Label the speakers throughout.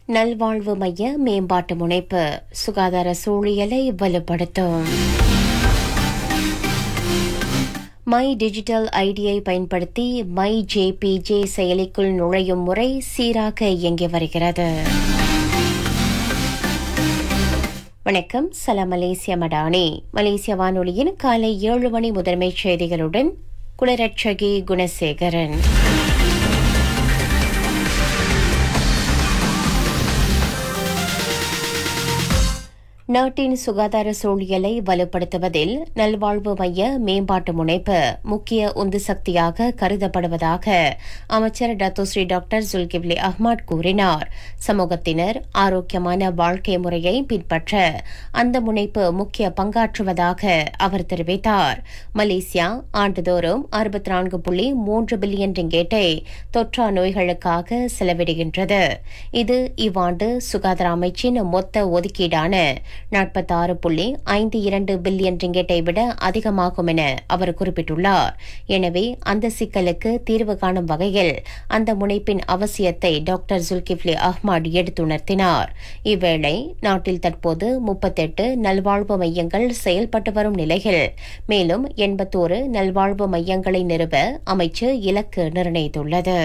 Speaker 1: நல்வாழ்வு மைய மேம்பாட்டு முனைப்பு சுகாதார சூழியலை வலுப்படுத்தும் மை டிஜிட்டல் ஐடியை பயன்படுத்தி மை ஜேபிஜே செயலிக்குள் நுழையும் முறை சீராக இயங்கி வருகிறது வணக்கம் சலாம் மலேசிய மடானி மலேசிய வானொலியின் காலை ஏழு மணி முதன்மைச் செய்திகளுடன் குளரட்சகி குணசேகரன் நாட்டின் சுகாதார சூழியலை வலுப்படுத்துவதில் நல்வாழ்வு மைய மேம்பாட்டு முனைப்பு முக்கிய உந்து சக்தியாக கருதப்படுவதாக அமைச்சர் டத்தோஸ்ரீ டாக்டர் ஜுல்கிப்லி அஹ்மத் கூறினார் சமூகத்தினர் ஆரோக்கியமான வாழ்க்கை முறையை பின்பற்ற அந்த முனைப்பு முக்கிய பங்காற்றுவதாக அவர் தெரிவித்தார் மலேசியா ஆண்டுதோறும் அறுபத்தி நான்கு புள்ளி மூன்று பில்லியன் ரிங்கேட்டை தொற்றா நோய்களுக்காக செலவிடுகின்றது இது இவ்வாண்டு சுகாதார அமைச்சின் மொத்த ஒதுக்கீடான நாற்பத்தாறு புள்ளி ஐந்து இரண்டு பில்லியன் ரிங்கெட்டை விட அதிகமாகும் என அவர் குறிப்பிட்டுள்ளார் எனவே அந்த சிக்கலுக்கு தீர்வு காணும் வகையில் அந்த முனைப்பின் அவசியத்தை டாக்டர் ஜுல்கிப்லி அஹ்மத் எடுத்துணர்த்தினார் இவ்வேளை நாட்டில் தற்போது முப்பத்தெட்டு நல்வாழ்வு மையங்கள் செயல்பட்டு வரும் நிலையில் மேலும் எண்பத்தோரு நல்வாழ்வு மையங்களை நிறுவ அமைச்சு இலக்கு நிர்ணயித்துள்ளது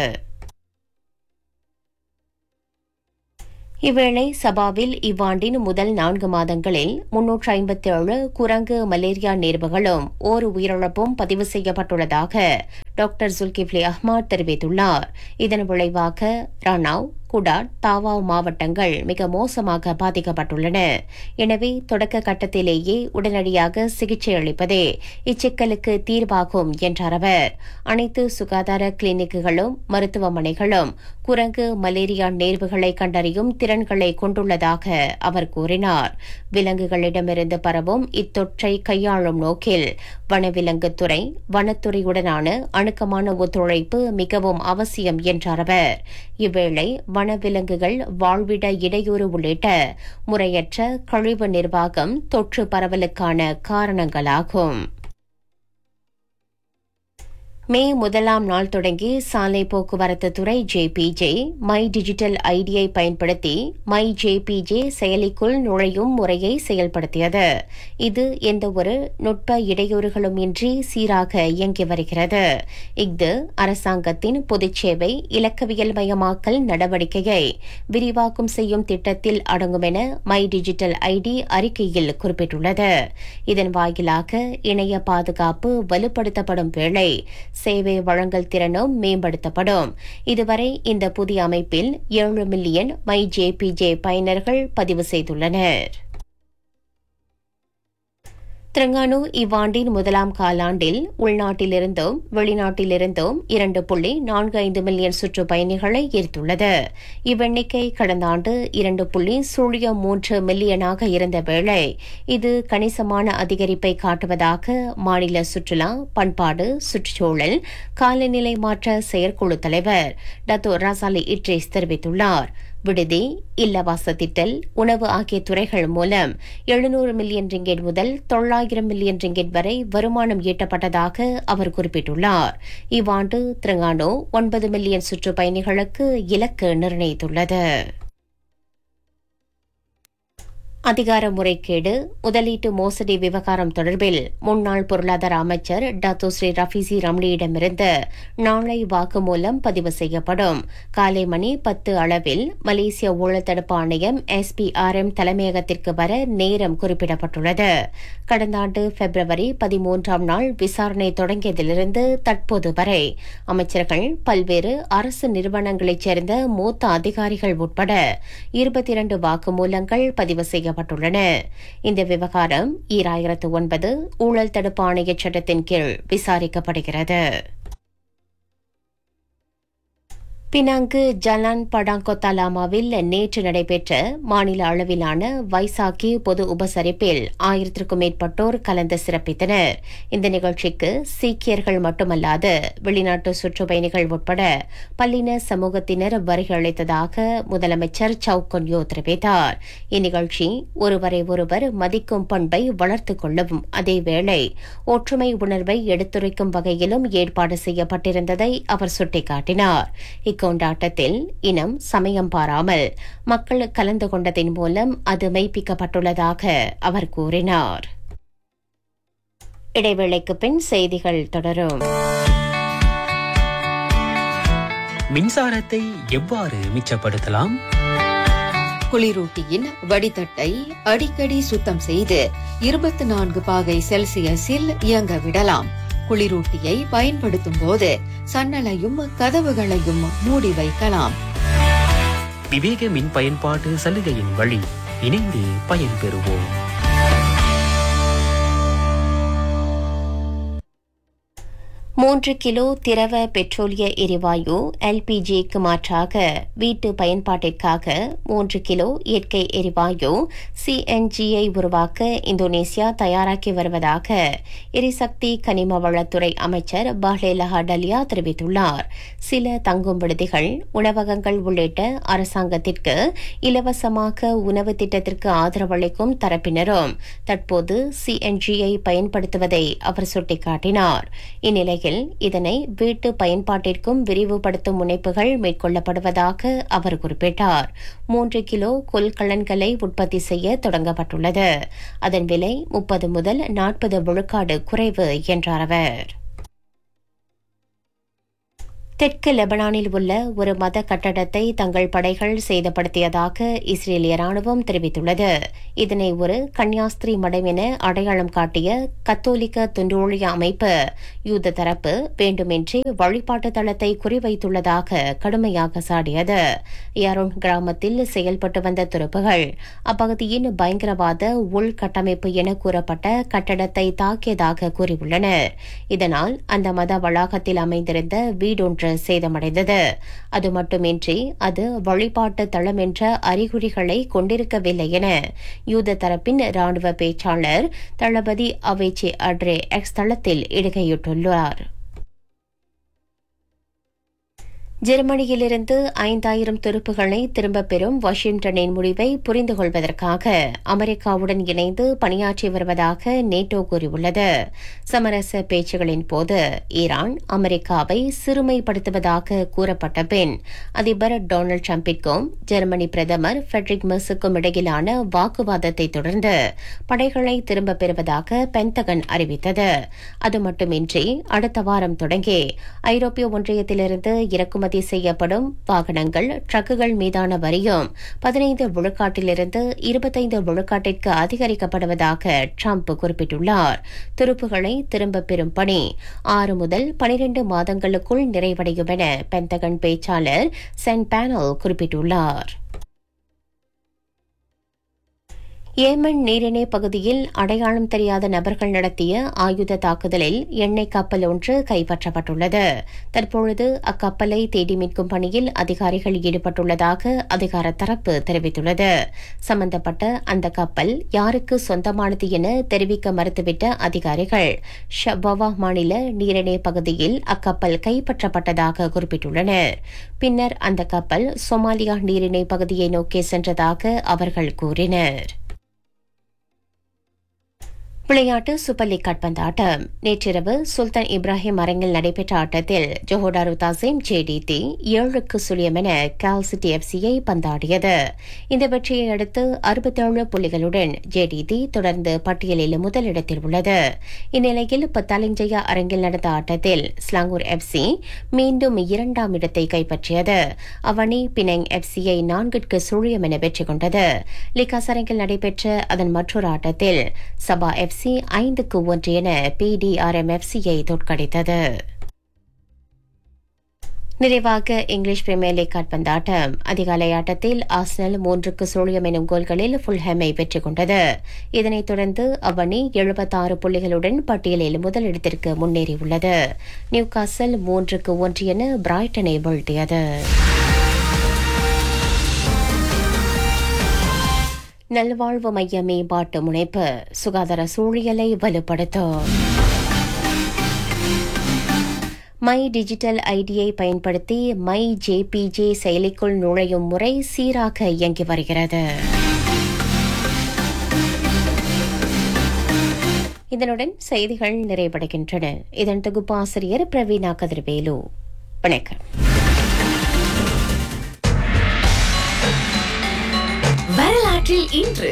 Speaker 1: இவ்வேளை சபாவில் இவ்வாண்டின் முதல் நான்கு மாதங்களில் முன்னூற்று ஐம்பத்தி ஏழு குரங்கு மலேரியா நேர்வுகளும் ஓர் உயிரிழப்பும் பதிவு செய்யப்பட்டுள்ளதாக டாக்டர் ஜுல்கிப்லி அஹ்மத் தெரிவித்துள்ளார் இதன் விளைவாக ரானாவ் குடாட் தாவாவ் மாவட்டங்கள் மிக மோசமாக பாதிக்கப்பட்டுள்ளன எனவே தொடக்க கட்டத்திலேயே உடனடியாக சிகிச்சை அளிப்பதே இச்சிக்கலுக்கு தீர்வாகும் என்றார் அவர் அனைத்து சுகாதார கிளினிக்குகளும் மருத்துவமனைகளும் குரங்கு மலேரியா நேர்வுகளை கண்டறியும் திறன்களை கொண்டுள்ளதாக அவர் கூறினார் விலங்குகளிடமிருந்து பரவும் இத்தொற்றை கையாளும் நோக்கில் வனவிலங்குத்துறை வனத்துறையுடனான அணுக்கமான ஒத்துழைப்பு மிகவும் அவசியம் என்றார் அவர் இவ்வேளை வனவிலங்குகள் வாழ்விட இடையூறு உள்ளிட்ட முறையற்ற கழிவு நிர்வாகம் தொற்று பரவலுக்கான காரணங்களாகும் மே முதலாம் நாள் தொடங்கி சாலை போக்குவரத்து துறை ஜேபிஜே மை டிஜிட்டல் ஐடியை பயன்படுத்தி மை ஜேபிஜே செயலிக்குள் நுழையும் முறையை செயல்படுத்தியது இது எந்தவொரு நுட்ப இடையூறுகளும் இன்றி சீராக இயங்கி வருகிறது இஃது அரசாங்கத்தின் பொதுச்சேவை இலக்கவியல் மயமாக்கல் நடவடிக்கையை விரிவாக்கம் செய்யும் திட்டத்தில் அடங்கும் என மை டிஜிட்டல் ஐடி அறிக்கையில் குறிப்பிட்டுள்ளது இதன் வாயிலாக இணைய பாதுகாப்பு வலுப்படுத்தப்படும் வேளை சேவை வழங்கல் திறனும் மேம்படுத்தப்படும் இதுவரை இந்த புதிய அமைப்பில் ஏழு மில்லியன் மை ஜேபிஜே பயனர்கள் பதிவு செய்துள்ளனர் திரங்கானு இவ்வாண்டின் முதலாம் காலாண்டில் உள்நாட்டிலிருந்தும் வெளிநாட்டிலிருந்தும் இரண்டு புள்ளி நான்கு ஐந்து மில்லியன் சுற்றுப்பயணிகளை ஈர்த்துள்ளது இவ்வெண்ணிக்கை கடந்த ஆண்டு இரண்டு புள்ளி சுழியம் மூன்று மில்லியனாக இருந்த வேளை இது கணிசமான அதிகரிப்பை காட்டுவதாக மாநில சுற்றுலா பண்பாடு சுற்றுச்சூழல் காலநிலை மாற்ற செயற்குழு தலைவர் டத்தோ ராசாலி இட்ரேஸ் தெரிவித்துள்ளார் விடுதி இல்லவாச திட்டல் உணவு ஆகிய துறைகள் மூலம் எழுநூறு மில்லியன் ரிங்கெட் முதல் தொள்ளாயிரம் மில்லியன் ரிங்கெட் வரை வருமானம் ஈட்டப்பட்டதாக அவர் குறிப்பிட்டுள்ளார் இவ்வாண்டு திரங்கானோ ஒன்பது மில்லியன் சுற்றுப்பயணிகளுக்கு இலக்கு நிர்ணயித்துள்ளது அதிகார முறைகேடு முதலீட்டு மோசடி விவகாரம் தொடர்பில் முன்னாள் பொருளாதார அமைச்சர் டாத்தோ ஸ்ரீ ரஃபீசி ரம்லியிடமிருந்து நாளை வாக்குமூலம் பதிவு செய்யப்படும் காலை மணி பத்து அளவில் மலேசிய ஊழல் தடுப்பு ஆணையம் எஸ்பிஆர்எம் தலைமையகத்திற்கு வர நேரம் குறிப்பிடப்பட்டுள்ளது கடந்த ஆண்டு பிப்ரவரி பதிமூன்றாம் நாள் விசாரணை தொடங்கியதிலிருந்து தற்போது வரை அமைச்சர்கள் பல்வேறு அரசு நிறுவனங்களைச் சேர்ந்த மூத்த அதிகாரிகள் உட்பட இருபத்தி இரண்டு வாக்குமூலங்கள் பதிவு செய்யப்பட்டுள்ளன இந்த விவகாரம் ஈராயிரத்து ஒன்பது ஊழல் தடுப்பு ஆணைய சட்டத்தின் கீழ் விசாரிக்கப்படுகிறது பினாங்கு ஜலான் படாங்கொத்தாலாமாவில் நேற்று நடைபெற்ற மாநில அளவிலான வைசாக்கி பொது உபசரிப்பில் ஆயிரத்திற்கும் மேற்பட்டோர் கலந்து சிறப்பித்தனர் இந்த நிகழ்ச்சிக்கு சீக்கியர்கள் மட்டுமல்லாது வெளிநாட்டு சுற்றுப்பயணிகள் உட்பட பல்லின சமூகத்தினர் வருகை அளித்ததாக முதலமைச்சர் சவுகொன்யோ தெரிவித்தார் இந்நிகழ்ச்சி ஒருவரை ஒருவர் மதிக்கும் பண்பை வளர்த்துக் கொள்ளவும் அதேவேளை ஒற்றுமை உணர்வை எடுத்துரைக்கும் வகையிலும் ஏற்பாடு செய்யப்பட்டிருந்ததை அவர் சுட்டிக்காட்டினார் இக்கொண்டாட்டத்தில் இனம் சமயம் பாராமல் மக்கள் கலந்து கொண்டதின் மூலம் அது மெய்ப்பிக்கப்பட்டுள்ளதாக அவர் கூறினார் இடைவேளைக்கு பின் செய்திகள் தொடரும்
Speaker 2: மின்சாரத்தை எவ்வாறு மிச்சப்படுத்தலாம்
Speaker 3: குளிரூட்டியின் வடிதட்டை அடிக்கடி சுத்தம் செய்து இருபத்தி நான்கு பாகை செல்சியஸில் இயங்க விடலாம் குளிரூட்டியை பயன்படுத்தும் போது சன்னலையும் கதவுகளையும் மூடி வைக்கலாம்
Speaker 2: விவேக மின் பயன்பாட்டு சலுகையின் வழி இணைந்து பயன்பெறுவோம்
Speaker 1: மூன்று கிலோ திரவ பெட்ரோலிய எரிவாயு எல்பிஜிக்கு மாற்றாக வீட்டு பயன்பாட்டிற்காக மூன்று கிலோ இயற்கை எரிவாயு சிஎன்ஜியை உருவாக்க இந்தோனேசியா தயாராக்கி வருவதாக எரிசக்தி கனிம வளத்துறை அமைச்சர் பஹ்லேலஹா டலியா தெரிவித்துள்ளார் சில தங்கும் விடுதிகள் உணவகங்கள் உள்ளிட்ட அரசாங்கத்திற்கு இலவசமாக உணவு திட்டத்திற்கு ஆதரவளிக்கும் தரப்பினரும் தற்போது சிஎன்ஜியை பயன்படுத்துவதை அவர் சுட்டிக்காட்டினார் இந்நிலையில் இதனை வீட்டு பயன்பாட்டிற்கும் விரிவுபடுத்தும் முனைப்புகள் மேற்கொள்ளப்படுவதாக அவர் குறிப்பிட்டார் மூன்று கிலோ கொள்கலன்களை உற்பத்தி செய்ய தொடங்கப்பட்டுள்ளது அதன் விலை முப்பது முதல் நாற்பது விழுக்காடு குறைவு என்றார் அவர் தெற்கு லெபனானில் உள்ள ஒரு மத கட்டடத்தை தங்கள் படைகள் சேதப்படுத்தியதாக இஸ்ரேலிய ராணுவம் தெரிவித்துள்ளது இதனை ஒரு கன்னியாஸ்திரி மடம் என அடையாளம் காட்டிய கத்தோலிக்க துண்டோழிய அமைப்பு யூத தரப்பு வேண்டுமென்றே வழிபாட்டு தளத்தை குறிவைத்துள்ளதாக கடுமையாக சாடியது யாரோன் கிராமத்தில் செயல்பட்டு வந்த துருப்புகள் அப்பகுதியின் பயங்கரவாத உள்கட்டமைப்பு என கூறப்பட்ட கட்டடத்தை தாக்கியதாக கூறியுள்ளனர் இதனால் அந்த மத வளாகத்தில் அமைந்திருந்த வீடொன்று சேதமடைந்தது அது மட்டுமின்றி அது வழிபாட்டு தளம் என்ற அறிகுறிகளை கொண்டிருக்கவில்லை என யூத தரப்பின் ராணுவ பேச்சாளர் தளபதி அவேச்சி அட்ரே எக்ஸ் தளத்தில் இடுகையிட்டுள்ளார் ஜெர்மனியிலிருந்து ஐந்தாயிரம் துருப்புகளை திரும்பப் பெறும் வாஷிங்டனின் முடிவை புரிந்து கொள்வதற்காக அமெரிக்காவுடன் இணைந்து பணியாற்றி வருவதாக நேட்டோ கூறியுள்ளது சமரச பேச்சுகளின் போது ஈரான் அமெரிக்காவை சிறுமைப்படுத்துவதாக கூறப்பட்ட பின் அதிபர் டொனால்டு டிரம்பிற்கும் ஜெர்மனி பிரதமர் ஃபெட்ரிக் மெர்ஸுக்கும் இடையிலான வாக்குவாதத்தை தொடர்ந்து படைகளை திரும்பப் பெறுவதாக பென்தகன் அறிவித்தது அது மட்டுமின்றி அடுத்த வாரம் தொடங்கி ஐரோப்பிய ஒன்றியத்திலிருந்து இறக்குமதி இறக்குமதி செய்யப்படும் வாகனங்கள் ட்ரக்குகள் மீதான வரியும் பதினைந்து விழுக்காட்டிலிருந்து இருபத்தைந்து விழுக்காட்டிற்கு அதிகரிக்கப்படுவதாக ட்ரம்ப் குறிப்பிட்டுள்ளார் துருப்புகளை திரும்பப் பெறும் பணி ஆறு முதல் பனிரண்டு மாதங்களுக்குள் நிறைவடையும் என பென்தகன் பேச்சாளர் சென் பேனல் குறிப்பிட்டுள்ளார் ஏமன் நீரிணை பகுதியில் அடையாளம் தெரியாத நபர்கள் நடத்திய ஆயுத தாக்குதலில் எண்ணெய் கப்பல் ஒன்று கைப்பற்றப்பட்டுள்ளது தற்பொழுது அக்கப்பலை தேடி மீட்கும் பணியில் அதிகாரிகள் ஈடுபட்டுள்ளதாக அதிகார தரப்பு தெரிவித்துள்ளது சம்பந்தப்பட்ட அந்த கப்பல் யாருக்கு சொந்தமானது என தெரிவிக்க மறுத்துவிட்ட அதிகாரிகள் ஷபாவா மாநில நீரிணை பகுதியில் அக்கப்பல் கைப்பற்றப்பட்டதாக குறிப்பிட்டுள்ளனர் பின்னர் அந்த கப்பல் சொமாலியா நீரிணை பகுதியை நோக்கி சென்றதாக அவர்கள் கூறினர் விளையாட்டு சூப்பர் லீக் காட்பந்தாட்டம் நேற்றிரவு சுல்தான் இப்ராஹிம் அரங்கில் நடைபெற்ற ஆட்டத்தில் ஜொஹோடாரு தாசிம் ஜேடிடி ஏழுக்கு சுழியம் என கால் சிட்டி எஃப்சியை பந்தாடியது இந்த வெற்றியை அடுத்து அறுபத்தேழு புள்ளிகளுடன் ஜேடிடி தொடர்ந்து பட்டியலில் முதலிடத்தில் உள்ளது இந்நிலையில் பத்தாலிஞ்சயா அரங்கில் நடந்த ஆட்டத்தில் ஸ்லாங்கூர் எஃப்சி மீண்டும் இரண்டாம் இடத்தை கைப்பற்றியது அவனி பினங் எஃப்சியை நான்கிற்கு சுழியம் என வெற்றி கொண்டது லிகாஸ் அரங்கில் நடைபெற்ற அதன் மற்றொரு ஆட்டத்தில் சபா எஃப்சி ஐந்துக்கு ஒன்று என பிடிஆர்எம் எஃப்சியை தோற்கடித்தது நிறைவாக இங்கிலீஷ் பிரீமியர் லீக் காட்பந்தாட்டம் அதிகாலை ஆட்டத்தில் ஆஸ்னல் மூன்றுக்கு சோழியம் எனும் கோல்களில் ஃபுல்ஹேமை வெற்றி கொண்டது இதனைத் தொடர்ந்து அவ்வணி எழுபத்தாறு புள்ளிகளுடன் பட்டியலில் முதலிடத்திற்கு முன்னேறியுள்ளது நியூ காசல் மூன்றுக்கு ஒன்று என பிரைட்டனை வீழ்த்தியது நல்வாழ்வு மைய மேம்பாட்டு முனைப்பு சுகாதார சூழியலை வலுப்படுத்தும் மை டிஜிட்டல் ஐடியை பயன்படுத்தி மை ஜேபிஜே செயலிக்குள் நுழையும் முறை சீராக இயங்கி வருகிறது இதனுடன் செய்திகள் நிறைவடைகின்றன இதன் தொகுப்பாசிரியர் பிரவீனா கதிர்வேலு வணக்கம்
Speaker 4: வரலாற்றில் இன்று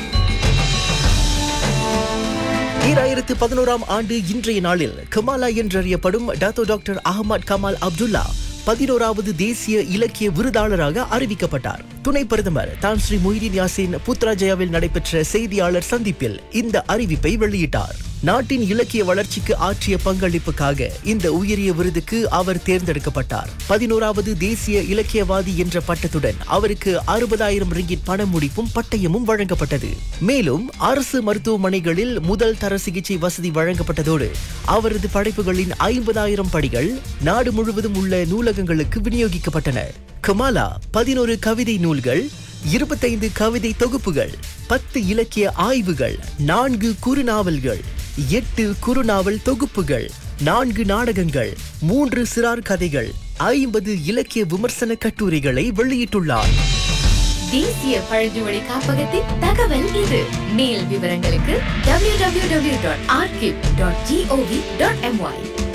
Speaker 5: ஈராயிரத்து பதினோராம் ஆண்டு இன்றைய நாளில் கமாலா என்றறியப்படும் Dato doctor Ahmad Kamal Abdullah பதினோராவது தேசிய இலக்கிய விருதாளராக அறிவிக்கப்பட்டார் துணை பிரதமர் தான் ஸ்ரீ மொய்தீன் யாசின் புத்ராஜயாவில் நடைபெற்ற செய்தியாளர் சந்திப்பில் இந்த அறிவிப்பை வெளியிட்டார் நாட்டின் இலக்கிய வளர்ச்சிக்கு ஆற்றிய பங்களிப்புக்காக இந்த உயரிய விருதுக்கு அவர் தேர்ந்தெடுக்கப்பட்டார் பதினோராவது தேசிய இலக்கியவாதி என்ற பட்டத்துடன் அவருக்கு அறுபதாயிரம் ரிங்கிட் பண முடிப்பும் பட்டயமும் வழங்கப்பட்டது மேலும் அரசு மருத்துவமனைகளில் முதல் தர சிகிச்சை வசதி வழங்கப்பட்டதோடு அவரது படைப்புகளின் ஐம்பதாயிரம் படிகள் நாடு முழுவதும் உள்ள நூலகங்களுக்கு விநியோகிக்கப்பட்டன கமாலா பதினோரு கவிதை நூல்கள் இருபத்தைந்து கவிதை தொகுப்புகள் பத்து இலக்கிய ஆய்வுகள் நான்கு குறுநாவல்கள் எட்டு குறுநாவல் தொகுப்புகள் நான்கு நாடகங்கள் மூன்று சிறார் கதைகள் ஐம்பது இலக்கிய விமர்சன கட்டுரைகளை வெளியிட்டுள்ளார்
Speaker 4: தேசிய பழங்குடி காப்பகத்தின் தகவல் இது மேல் விவரங்களுக்கு www.archive.gov.my